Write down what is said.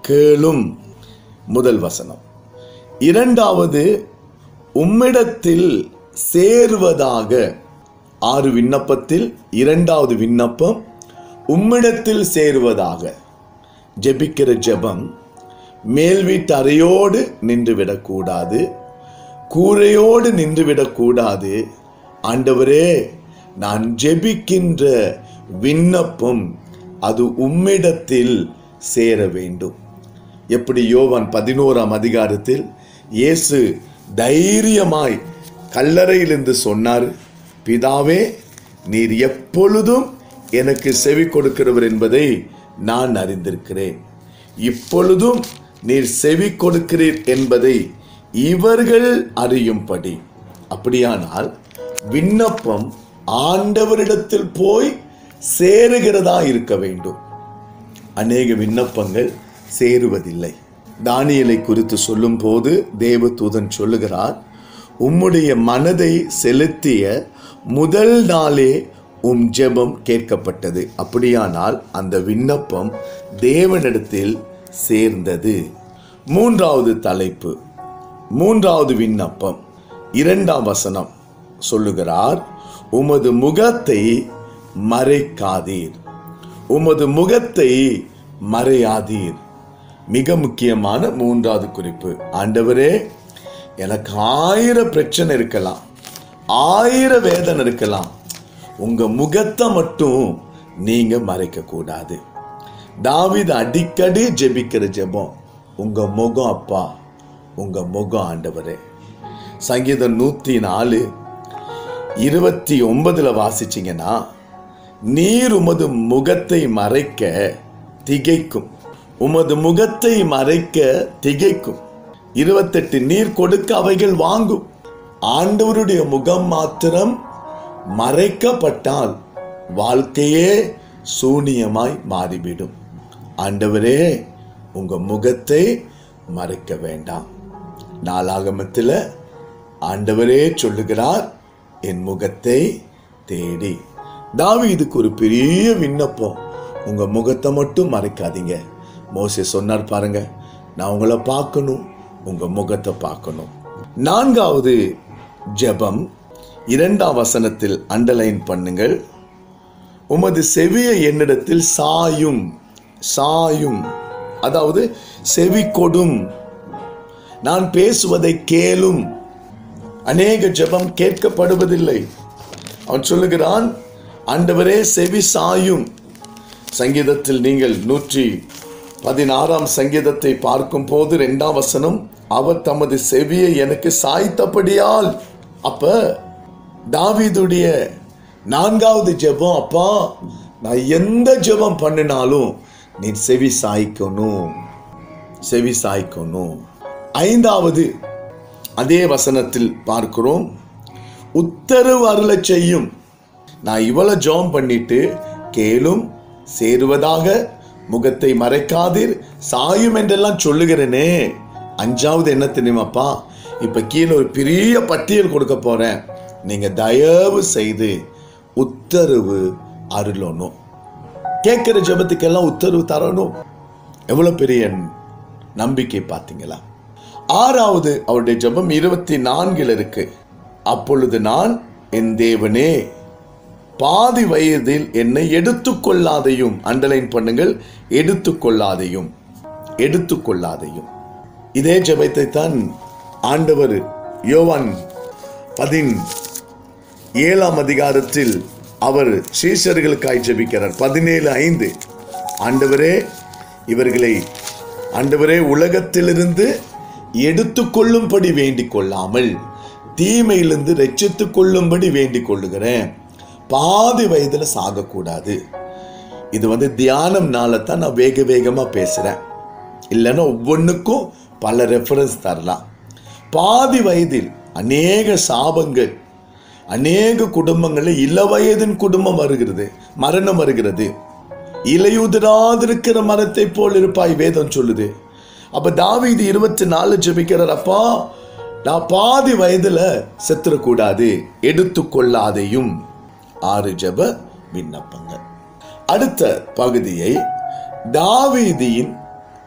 கேளும் முதல் வசனம் இரண்டாவது உம்மிடத்தில் சேர்வதாக ஆறு விண்ணப்பத்தில் இரண்டாவது விண்ணப்பம் உம்மிடத்தில் சேருவதாக ஜெபிக்கிற ஜெபம் மேல் வீட்டு அறையோடு நின்றுவிடக்கூடாது கூரையோடு நின்றுவிடக்கூடாது ஆண்டவரே நான் ஜெபிக்கின்ற விண்ணப்பம் அது உம்மிடத்தில் சேர வேண்டும் எப்படி யோவான் பதினோராம் அதிகாரத்தில் இயேசு தைரியமாய் கல்லறையிலிருந்து சொன்னார் பிதாவே நீர் எப்பொழுதும் எனக்கு செவி கொடுக்கிறவர் என்பதை நான் அறிந்திருக்கிறேன் இப்பொழுதும் நீர் செவி கொடுக்கிறீர் என்பதை இவர்கள் அறியும்படி அப்படியானால் விண்ணப்பம் ஆண்டவரிடத்தில் போய் சேருகிறதா இருக்க வேண்டும் அநேக விண்ணப்பங்கள் சேருவதில்லை தானியலை குறித்து சொல்லும்போது தேவதூதன் சொல்லுகிறார் உம்முடைய மனதை செலுத்திய முதல் நாளே உம் ஜெபம் கேட்கப்பட்டது அப்படியானால் அந்த விண்ணப்பம் தேவனிடத்தில் சேர்ந்தது மூன்றாவது தலைப்பு மூன்றாவது விண்ணப்பம் இரண்டாம் வசனம் சொல்லுகிறார் உமது முகத்தை மறைக்காதீர் உமது முகத்தை மறையாதீர் மிக முக்கியமான மூன்றாவது குறிப்பு ஆண்டவரே எனக்கு ஆயிரம் பிரச்சனை இருக்கலாம் ஆயிரம் வேதனை இருக்கலாம் உங்க முகத்தை மட்டும் நீங்க மறைக்க கூடாது தாவீது அடிக்கடி ஜெபிக்கிற ஜெபம் உங்க முகம் அப்பா உங்க முகம் ஆண்டவரே சங்கீதம் நூத்தி நாலு இருபத்தி ஒன்பதுல வாசிச்சீங்கன்னா நீர் உமது முகத்தை மறைக்க திகைக்கும் உமது முகத்தை மறைக்க திகைக்கும் இருபத்தெட்டு நீர் கொடுக்க அவைகள் வாங்கும் ஆண்டவருடைய முகம் மாத்திரம் மறைக்கப்பட்டால் வாழ்க்கையே சூனியமாய் மாறிவிடும் ஆண்டவரே உங்க முகத்தை மறைக்க வேண்டாம் நாளாகமத்தில் ஆண்டவரே சொல்லுகிறார் என் முகத்தை தேடி தாவீதுக்கு ஒரு பெரிய விண்ணப்பம் உங்க முகத்தை மட்டும் மறைக்காதீங்க மோசே சொன்னார் பாருங்க நான் உங்களை பார்க்கணும் உங்க முகத்தை பார்க்கணும் நான்காவது ஜெபம் இரண்டாம் வசனத்தில் அண்டர்லைன் பண்ணுங்கள் உமது செவிய என்னிடத்தில் சாயும் சாயும் அதாவது செவி கொடும் நான் பேசுவதை கேளும் அநேக ஜெபம் கேட்கப்படுவதில்லை அவன் சொல்லுகிறான் ஆண்டவரே செவி சாயும் சங்கீதத்தில் நீங்கள் நூற்றி பதினாறாம் சங்கீதத்தை பார்க்கும் போது ரெண்டாம் வசனம் அவர் தமது செவியை எனக்கு சாய்த்தபடியால் அப்ப தாவீதுடைய நான்காவது ஜெபம் அப்பா நான் எந்த ஜெபம் பண்ணினாலும் நீ செவி சாய்க்கணும் செவி சாய்க்கணும் ஐந்தாவது அதே வசனத்தில் பார்க்கிறோம் உத்தரவு அருளச் செய்யும் நான் இவ்வளவு ஜெபம் பண்ணிட்டு கேளும் சேருவதாக முகத்தை மறைக்காதீர் சாயும் என்றெல்லாம் சொல்லுகிறேனே அஞ்சாவது என்ன தெரியுமாப்பா இப்ப கீழே ஒரு பெரிய பட்டியல் கொடுக்க போறேன் நீங்க தயவு செய்து உத்தரவு அருளணும் கேட்கிற ஜெபத்துக்கெல்லாம் உத்தரவு தரணும் எவ்வளவு பெரிய நம்பிக்கை பார்த்தீங்களா ஆறாவது அவருடைய ஜெபம் இருபத்தி நான்கில் இருக்கு அப்பொழுது நான் என் தேவனே பாதி வயதில் என்னை எடுத்துக்கொள்ளாதையும் அண்டர்லைன் பண்ணுங்கள் எடுத்துக்கொள்ளாதையும் எடுத்துக்கொள்ளாதையும் இதே ஜெபத்தை தான் ஆண்டவர் யோவான் பதின் ஏழாம் அதிகாரத்தில் அவர் சீஷர்களுக்காய் ஜெபிக்கிறார் பதினேழு ஐந்து ஆண்டவரே இவர்களை ஆண்டவரே உலகத்திலிருந்து எடுத்துக்கொள்ளும்படி வேண்டிக் கொள்ளாமல் தீமையிலிருந்து ரட்சித்துக் கொள்ளும்படி வேண்டிக் கொள்ளுகிறேன் பாதி வயதுல சாகக்கூடாது இது வந்து தியானம்னால தான் நான் வேக வேகமா பேசுறேன் இல்லைன்னா ஒவ்வொன்றுக்கும் பல ரெஃபரன்ஸ் தரலாம் பாதி வயதில் அநேக சாபங்கள் அநேக குடும்பங்களில் இள வயதின் குடும்பம் வருகிறது மரணம் வருகிறது இலையுதிராதிருக்கிற மரத்தை போல் இருப்பாய் வேதம் சொல்லுது அப்ப தாவீது இருபத்தி நாலு ஜெபிக்கிறார் அப்பா நான் பாதி வயதுல செத்துறக்கூடாது எடுத்துக்கொள்ளாதையும் ஆறு ஜெப விண்ணப்பங்கள் அடுத்த பகுதியை தாவீதியின்